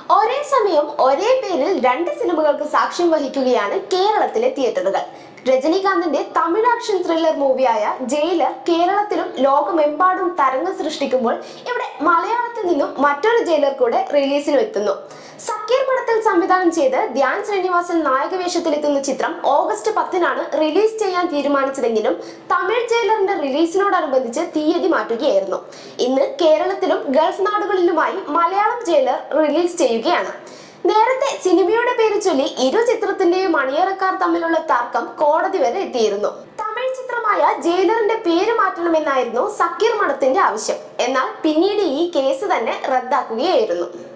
ഒരേ സമയം ഒരേ പേരിൽ രണ്ട് സിനിമകൾക്ക് സാക്ഷ്യം വഹിക്കുകയാണ് കേരളത്തിലെ തിയേറ്ററുകൾ രജനീകാന്തിന്റെ തമിഴ് ആക്ഷൻ ത്രില്ലർ മൂവിയായ ജയിലർ കേരളത്തിലും ലോകമെമ്പാടും തരംഗം സൃഷ്ടിക്കുമ്പോൾ ഇവിടെ മലയാളത്തിൽ നിന്നും മറ്റൊരു ജയിലർ കൂടെ റിലീസിനും എത്തുന്നു സക്കീർ പടത്തിൽ സംവിധാനം ചെയ്ത് ധ്യാൻ ശ്രീനിവാസൻ നായകവേഷത്തിലെത്തുന്ന ചിത്രം ഓഗസ്റ്റ് പത്തിനാണ് റിലീസ് ചെയ്യാൻ തീരുമാനിച്ചതെങ്കിലും തമിഴ് ജയിലറിന്റെ റിലീസിനോടനുബന്ധിച്ച് തീയതി മാറ്റുകയായിരുന്നു ഇന്ന് കേരളത്തിലും ഗൾഫ് നാടുകളിലുമായി മലയാളം ജയിലർ റിലീസ് ചെയ്യുകയാണ് നേരത്തെ സിനിമയുടെ പേര് ചൊല്ലി ഇരു ചിത്രത്തിന്റെയും അണിയറക്കാർ തമ്മിലുള്ള തർക്കം കോടതി വരെ എത്തിയിരുന്നു തമിഴ് ചിത്രമായ ജയിലറിന്റെ പേര് മാറ്റണമെന്നായിരുന്നു സക്കീർ മഠത്തിന്റെ ആവശ്യം എന്നാൽ പിന്നീട് ഈ കേസ് തന്നെ റദ്ദാക്കുകയായിരുന്നു